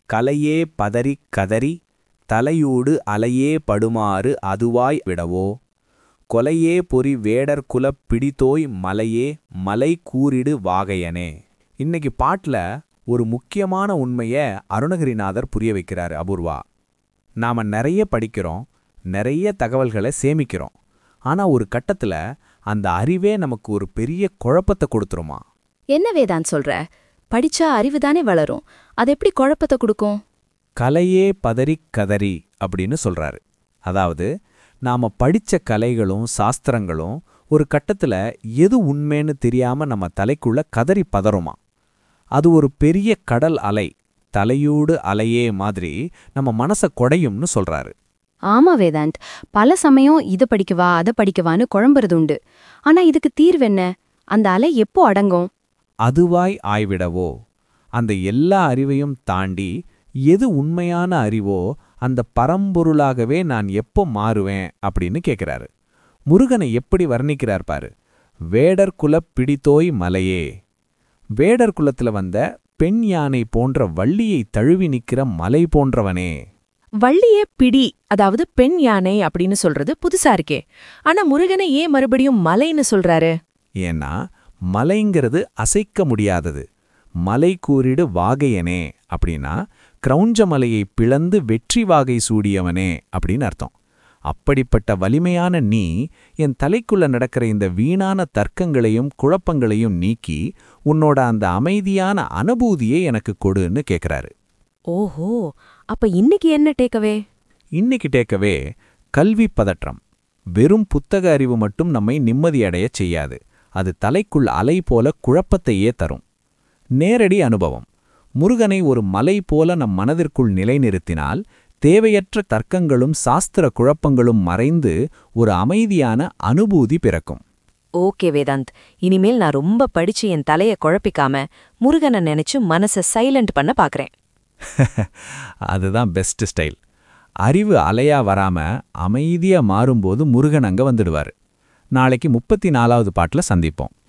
கலையே பதறிக் கதறி தலையூடு அலையே படுமாறு அதுவாய் விடவோ கொலையே பொறி வேடர் குலப் பிடித்தோய் மலையே மலை கூறிடு வாகையனே இன்னைக்கு பாட்டுல ஒரு முக்கியமான உண்மைய அருணகிரிநாதர் புரிய வைக்கிறாரு அபூர்வா நாம நிறைய படிக்கிறோம் நிறைய தகவல்களை சேமிக்கிறோம் ஆனா ஒரு கட்டத்துல அந்த அறிவே நமக்கு ஒரு பெரிய குழப்பத்தை கொடுத்துருமா என்ன வேதாந்த் சொல்ற படிச்சா அறிவு தானே வளரும் அது எப்படி குழப்பத்தை கொடுக்கும் கலையே பதறிக் கதறி அப்படின்னு சொல்றாரு அதாவது நாம படிச்ச கலைகளும் சாஸ்திரங்களும் ஒரு கட்டத்துல எது உண்மைன்னு தெரியாம நம்ம தலைக்குள்ள கதறி பதறுமா அது ஒரு பெரிய கடல் அலை தலையூடு அலையே மாதிரி நம்ம மனச கொடையும்னு சொல்றாரு ஆமா வேதாந்த் பல சமயம் இதை படிக்கவா அதை படிக்கவான்னு குழம்புறது உண்டு ஆனா இதுக்கு தீர்வென்ன அந்த அலை எப்போ அடங்கும் அதுவாய் ஆய்விடவோ அந்த எல்லா அறிவையும் தாண்டி எது உண்மையான அறிவோ அந்த பரம்பொருளாகவே நான் எப்போ மாறுவேன் அப்படின்னு கேட்கிறாரு முருகனை எப்படி வர்ணிக்கிறார் பாரு வேடர் குலப் பிடித்தோய் மலையே வேடர் குலத்துல வந்த பெண் யானை போன்ற வள்ளியை தழுவி நிக்கிற மலை போன்றவனே வள்ளியே பிடி அதாவது பெண் யானை அப்படின்னு சொல்றது புதுசா இருக்கே ஆனா முருகனை ஏன் மறுபடியும் மலைன்னு சொல்றாரு ஏன்னா மலைங்கிறது அசைக்க முடியாதது மலை கூறிடு வாகையனே அப்படின்னா கிரௌஞ்ச மலையை பிளந்து வெற்றி வாகை சூடியவனே அப்படின்னு அர்த்தம் அப்படிப்பட்ட வலிமையான நீ என் தலைக்குள்ள நடக்கிற இந்த வீணான தர்க்கங்களையும் குழப்பங்களையும் நீக்கி உன்னோட அந்த அமைதியான அனுபூதியை எனக்கு கொடுன்னு கேட்கிறாரு ஓஹோ அப்ப இன்னைக்கு என்ன டேக்கவே இன்னைக்கு டேக்கவே கல்வி பதற்றம் வெறும் புத்தக அறிவு மட்டும் நம்மை நிம்மதியடையச் செய்யாது அது தலைக்குள் அலை போல குழப்பத்தையே தரும் நேரடி அனுபவம் முருகனை ஒரு மலை போல நம் மனதிற்குள் நிலைநிறுத்தினால் தேவையற்ற தர்க்கங்களும் சாஸ்திர குழப்பங்களும் மறைந்து ஒரு அமைதியான அனுபூதி பிறக்கும் ஓகே வேதாந்த் இனிமேல் நான் ரொம்ப படிச்சு என் தலைய குழப்பிக்காம முருகனை நினைச்சு மனச சைலண்ட் பண்ண பாக்குறேன் அதுதான் பெஸ்ட் ஸ்டைல் அறிவு அலையா வராம அமைதியா மாறும்போது முருகன் அங்க வந்துடுவாரு நாளைக்கு முப்பத்தி நாலாவது பாட்டுல சந்திப்போம்